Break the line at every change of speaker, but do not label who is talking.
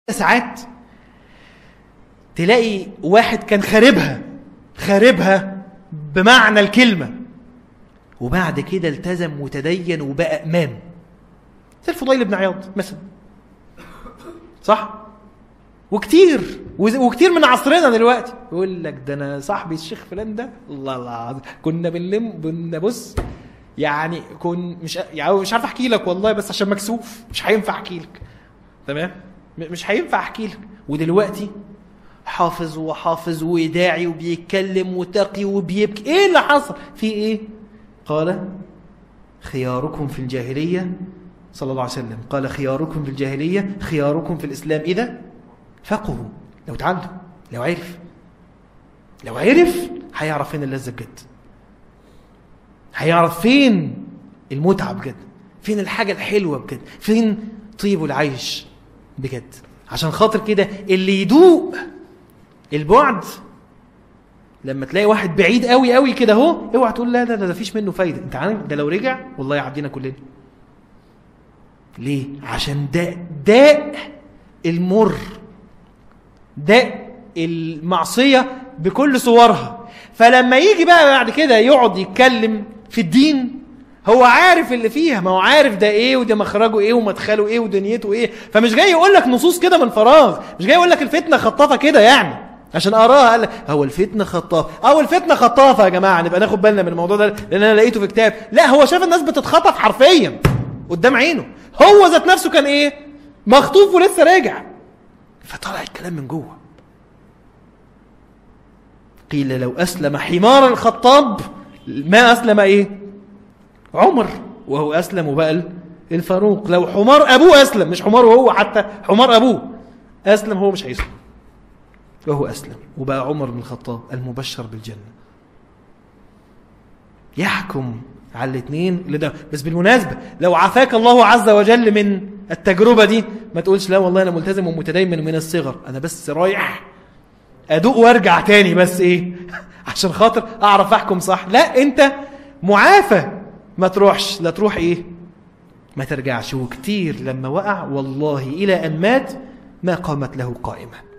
ساعات تلاقي واحد كان خاربها خاربها بمعنى الكلمة وبعد كده التزم وتدين وبقى إمام زي الفضيل بن عياض مثلا صح وكتير وز- وكتير من عصرنا دلوقتي يقول لك ده انا صاحبي الشيخ فلان ده الله الله كنا بنلم كنا بص يعني كن مش يعني مش عارف احكي لك والله بس عشان مكسوف مش هينفع احكي لك تمام م- مش هينفع احكي لك ودلوقتي حافظ وحافظ وداعي وبيتكلم وتقي وبيبكي ايه اللي حصل في ايه قال خياركم في الجاهليه صلى الله عليه وسلم قال خياركم في الجاهليه خياركم في الاسلام اذا فقهوا لو اتعلم لو عرف لو عرف هيعرف فين اللذه بجد هيعرف فين المتعه بجد فين الحاجه الحلوه بجد فين طيب العيش بجد عشان خاطر كده اللي يدوق البعد لما تلاقي واحد بعيد قوي قوي كده اهو اوعى تقول لا لا لا ده فيش منه فايده انت عارف ده لو رجع والله يعدينا كلنا ليه عشان ده داء المر داء المعصيه بكل صورها فلما يجي بقى بعد كده يقعد يتكلم في الدين هو عارف اللي فيها ما هو عارف ده ايه وده مخرجه ايه ومدخله ايه ودنيته ايه فمش جاي يقول لك نصوص كده من فراغ مش جاي يقول لك الفتنه خطافه كده يعني عشان اراها قال لك هو الفتنه خطافه او الفتنه خطافه يا جماعه نبقى ناخد بالنا من الموضوع ده لان انا لقيته في كتاب لا هو شاف الناس بتتخطف حرفيا قدام عينه هو ذات نفسه كان ايه مخطوف ولسه راجع فطلع الكلام من جوه قيل لو أسلم حمار الخطاب ما أسلم إيه عمر وهو أسلم وبقى الفاروق لو حمار أبوه أسلم مش حمار هو حتى حمار أبوه أسلم هو مش هيسلم وهو أسلم وبقى عمر بن الخطاب المبشر بالجنة يحكم على الاثنين اللي ده بس بالمناسبة لو عافاك الله عز وجل من التجربة دي ما تقولش لا والله أنا ملتزم ومتدين من الصغر أنا بس رايح ادوق وارجع تاني بس ايه عشان خاطر اعرف احكم صح لا انت معافى ما تروحش لا تروح ايه ما ترجعش وكتير لما وقع والله الى ان مات ما قامت له قائمه